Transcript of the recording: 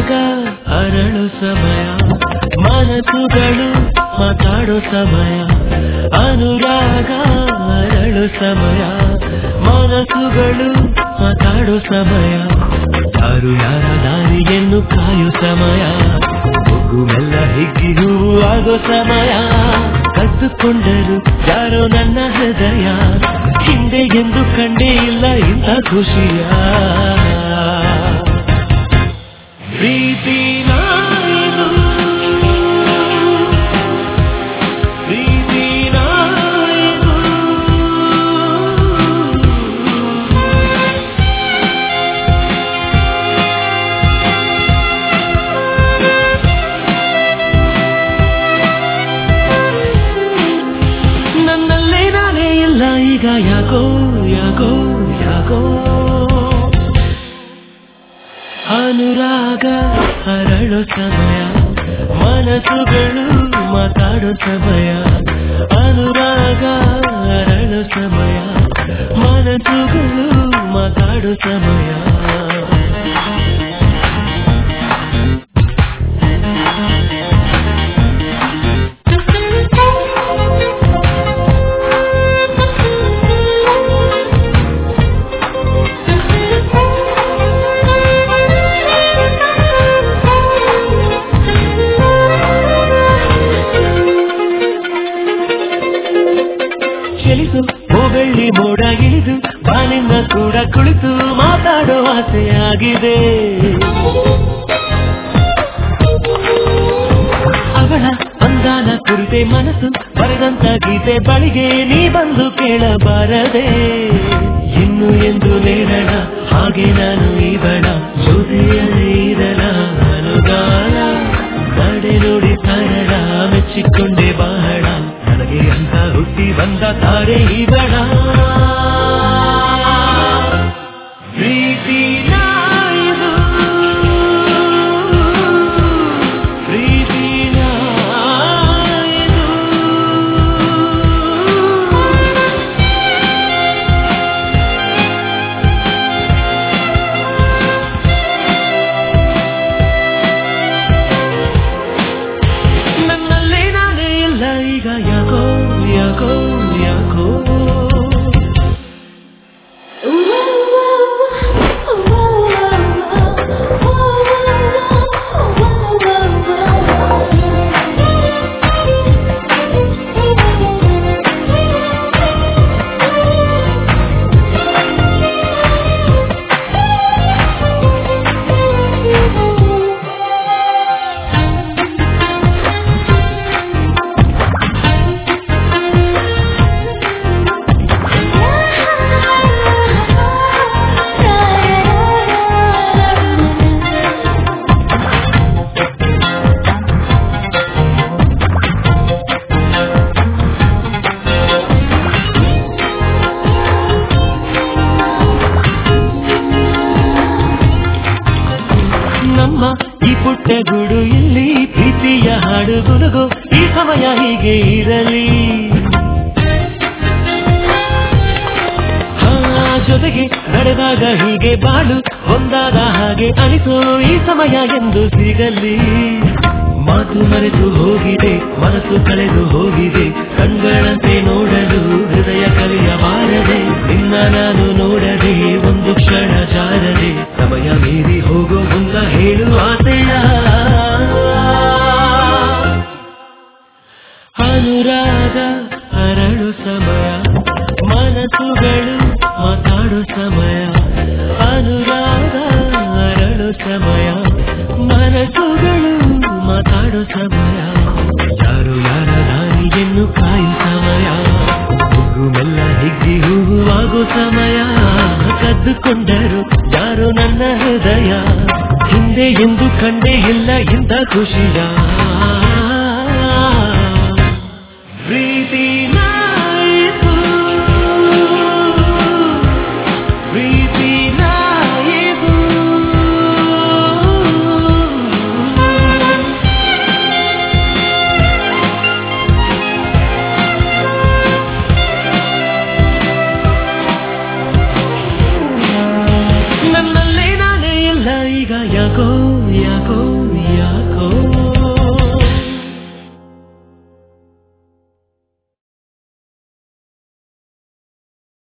ಅನುರಾಗ ಅರಳು ಸಮಯ ಮನಸ್ಸುಗಳು ಮಾತಾಡೋ ಸಮಯ ಅನುರಾಗ ಅರಳು ಸಮಯ ಮನಸ್ಸುಗಳು ಮಾತಾಡೋ ಸಮಯ ಯಾರು ಯಾರ ದಾರಿಯನ್ನು ಕಾಯೋ ಸಮಯ ಮಗು ಮೆಲ್ಲ ಹಿಗ್ಗಿ ಹೂವು ಆಗೋ ಸಮಯ ಕದ್ದುಕೊಂಡರು ಯಾರೋ ನನ್ನ ಹೃದಯ ಹಿಂದೆ ಎಂದು ಕಂಡೇ ಇಲ್ಲ ಇಂಥ ಖುಷಿಯ ಪ್ರೀತಿನ ಇದು ಪ್ರೀತಿನ ಇದು ನನ್ನಲ್ಲೇ ನಾನೇ ಇಲ್ಲ ಈಗ ಯಾಕೋ ಯಾಕೋ ಯಾಕೋ ಅನುರಾಗ ಅರಳೋ ಸಮಯ ಮನಸ್ಸುಗಳು ಮಾತಾಡೋ ಸಮಯ ಅನುರಾಗ ಅರಳೋ ಸಮಯ ಮನಸ್ಸುಗಳು ಮಾತಾಡೋ ಸಮಯ ಚಲಿಸು ಓ ಬೆಳ್ಳಿ ಮೋಡ ಇಳಿದು ಬಾನಿಂದ ಕೂಡ ಕುಳಿತು ಮಾತಾಡೋ ಆಸೆಯಾಗಿದೆ ಅವಳ ಅಂದಾನ ಕುರಿತೆ ಮನಸ್ಸು ಬರೆದಂತ ಗೀತೆ ಬಳಿಗೆ ನೀ ಬಂದು ಕೇಳಬಾರದೆ ಇನ್ನು ಎಂದು ನೇರಣ ಹಾಗೆ ನಾನು ಈವಳ ಜೊತೆಯಲ್ಲೇ ಇರಲ ಅನುಗಾಲ ನಡೆ ನೋಡಿ ಸರಳ ಮೆಚ್ಚಿಕೊಂಡೆ ಬಹಳ ನನಗೆ ಅಂತ ಹುಟ್ಟಿ ಬಂದ ತಾರೆ ಇವಳ ಪ್ರೀತಿನ ಇದು ಪ್ರೀತಿನ ಇದು ನನ್ನಲ್ಲೇ ನಾನೇ ಇಲ್ಲ ಈಗ ಯಾಕೋ ಯಾಕೋ ಯಾಕೋ ನಮ್ಮ ಈ ಪುಟ್ಟ ಗೂಡು ಇಲ್ಲಿ ಪ್ರೀತಿಯ ಹಾಡು ಗುನುಗು ಈ ಸಮಯ ಹೀಗೆ ಇರಲಿ ಹಾ, ಜೊತೆಗೆ ನಡೆದಾಗ ಹೀಗೆ ಬಾಳು ಒಂದಾದ ಹಾಗೆ ಅನಿಸೋ ಈ ಸಮಯ ಎಂದು ಸಿಗಲಿ ಮಾತು ಮರೆತು ಹೋಗಿದೆ ಮನಸ್ಸು ಕಳೆದು ಹೋಗಿದೆ ಕಣ್ಗಳಂತೆ ನೋಡಲು ಹೃದಯ ಕಲಿಯಬಾರದೆ ನಿನ್ನ ನಾನು ನೋಡದೆ ಒಂದು ಕ್ಷಣ ಜಾರದೆ ಸಮಯ ಮೀರಿ ಹೋಗೋ ಮುನ್ನ ಹೇಳು ಆಸೆಯ ಅನುರಾಗ ಅರಳು ಸಮಯ ಮನಸ್ಸುಗಳು ಮಾತಾಡೋ ಸಮಯ ಅನುರಾಗ ಅರಳು ಸಮಯ ಮನಸ್ಸುಗಳು ಮಾತಾಡೋ ಸಮಯ ಯಾರು ಯಾರ ದಾರಿಯನ್ನು ಕಾಯು ಸಮಯ ಹುಗ್ಗು ಮೆಲ್ಲ ಹಿಗ್ಗಿ ಹೂವಾಗೋ ಸಮಯ ಕದ್ದುಕೊಂಡರು ಯಾರು ನನ್ನ ಹೃದಯ ಹಿಂದೆ ಎಂದು ಕಂಡೇ ಇಲ್ಲ ಇಂಥ ಖುಷಿಯ ಪ್ರೀತಿನ ಇದು ಪ್ರೀತಿನ ಇದು ನನ್ನಲ್ಲೇ ನಾನೇ ಇಲ್ಲ ಈಗ ಯಾಕೋ ಯಾಕೋ ಯಾಕೋ